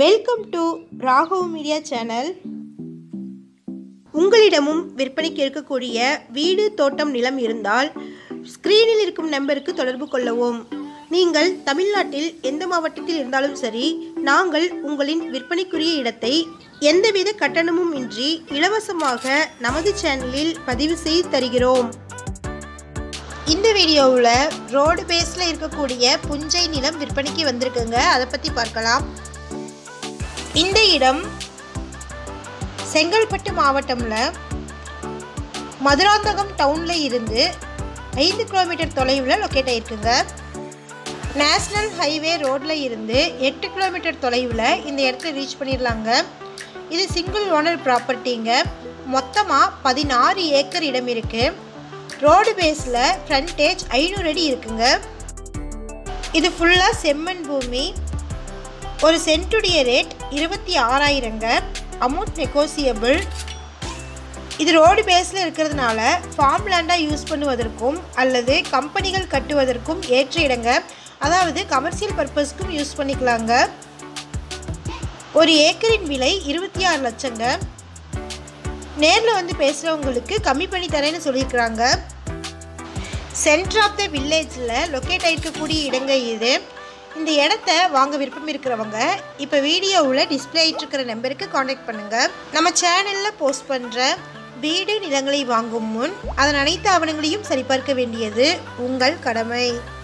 welcome to Raghav media channel உங்களிடமும் விற்பனைக்கு இருக்கக்கூடிய வீடு தோட்டம் நிலம் இருந்தால் ஸ்க்ரீனில் இருக்கும் நம்பருக்கு தொடர்பு கொள்ளவும் நீங்கள் தமிழ்நாட்டில் எந்த மாவட்டத்தில் இருந்தாலும் சரி நாங்கள் உங்களின் விற்பனைக்குரிய இடத்தை எந்தவித கட்டணமும் இன்றி இலவசமாக நமது சேனலில் பதிவு செய்து தருகிறோம் இந்த வீடியோவில் ரோடு பேஸில் இருக்கக்கூடிய புஞ்சை நிலம் விற்பனைக்கு வந்திருக்குங்க அதை பற்றி பார்க்கலாம் இந்த இடம் செங்கல்பட்டு மாவட்டம்ல மதுராந்தகம் டவுனில் இருந்து ஐந்து கிலோமீட்டர் தொலைவில் லொக்கேட் ஆயிருக்குங்க நேஷ்னல் ஹைவே ரோட்டில் இருந்து எட்டு கிலோமீட்டர் தொலைவில் இந்த இடத்துல ரீச் பண்ணிடலாங்க இது சிங்கிள் ஓனர் ப்ராப்பர்ட்டிங்க மொத்தமாக பதினாறு ஏக்கர் இடம் இருக்குது ரோடு பேஸில் ஃப்ரண்டேஜ் ஐநூறு அடி இருக்குங்க இது ஃபுல்லாக செம்மண் பூமி ஒரு சென்ட்டுடைய ரேட் இருபத்தி ஆறாயிரங்க அமௌண்ட் நெகோசியபிள் இது ரோடு பேஸில் இருக்கிறதுனால ஃபார்ம் லேண்டாக யூஸ் பண்ணுவதற்கும் அல்லது கம்பெனிகள் கட்டுவதற்கும் ஏற்ற இடங்க அதாவது கமர்ஷியல் பர்பஸ்க்கும் யூஸ் பண்ணிக்கலாங்க ஒரு ஏக்கரின் விலை இருபத்தி ஆறு லட்சங்க நேரில் வந்து பேசுகிறவங்களுக்கு கம்மி பண்ணி தரேன்னு சொல்லியிருக்கிறாங்க சென்டர் ஆஃப் த வில்லேஜில் லொக்கேட் ஆகிருக்கக்கூடிய இடங்க இது இந்த இடத்த வாங்க விருப்பம் இருக்கிறவங்க இப்போ வீடியோவில் டிஸ்பிளே ஆகிட்டு இருக்கிற நம்பருக்கு காண்டாக்ட் பண்ணுங்கள் நம்ம சேனலில் போஸ்ட் பண்ணுற வீடு நிலங்களை வாங்கும் முன் அதன் அனைத்து ஆவணங்களையும் சரிபார்க்க வேண்டியது உங்கள் கடமை